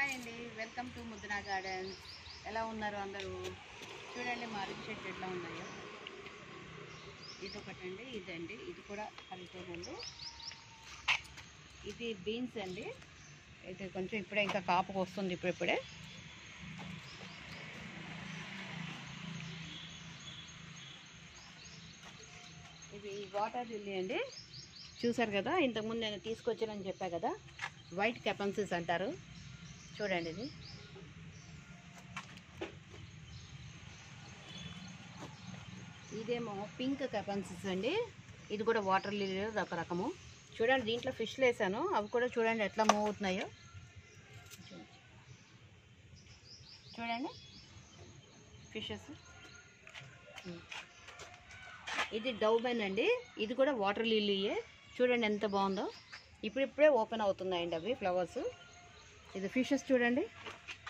hi అండి welcome to ముద్దునా gardens ఎలా ఉన్నారు అందరూ చూడండి మా అరటి చెట్లు ఎట్లా ఉన్నాయో ఇది ఒకటండి ఇదండి ఇది కూడా అరటితోనండి ఇది బీన్స్ అండి ఇది కొంచెం ఇప్పుడే ఇంకా కాపుకు వస్తుంది ఇప్పుడిప్పుడే ఇది వాటర్ లిల్లీ అండి చూసారు కదా ఇంతకుముందు నేను తీసుకొచ్చానని చెప్పా కదా వైట్ కెపన్సిస్ అంటారు చూడండి ఇది ఇదేమో పింక్ కెపన్సిస్ అండి ఇది కూడా వాటర్ లిల్లీ ఒక రకము చూడండి దీంట్లో ఫిష్లు వేసాను అవి కూడా చూడండి ఎట్లా మూవ్ అవుతున్నాయో చూడండి ఫిషెస్ ఇది డౌబెన్ అండి ఇది కూడా వాటర్ లిల్లీయే చూడండి ఎంత బాగుందో ఇప్పుడిప్పుడే ఓపెన్ అవుతున్నాయండి అవి ఫ్లవర్స్ ఇది ఫిషెస్ చూడండి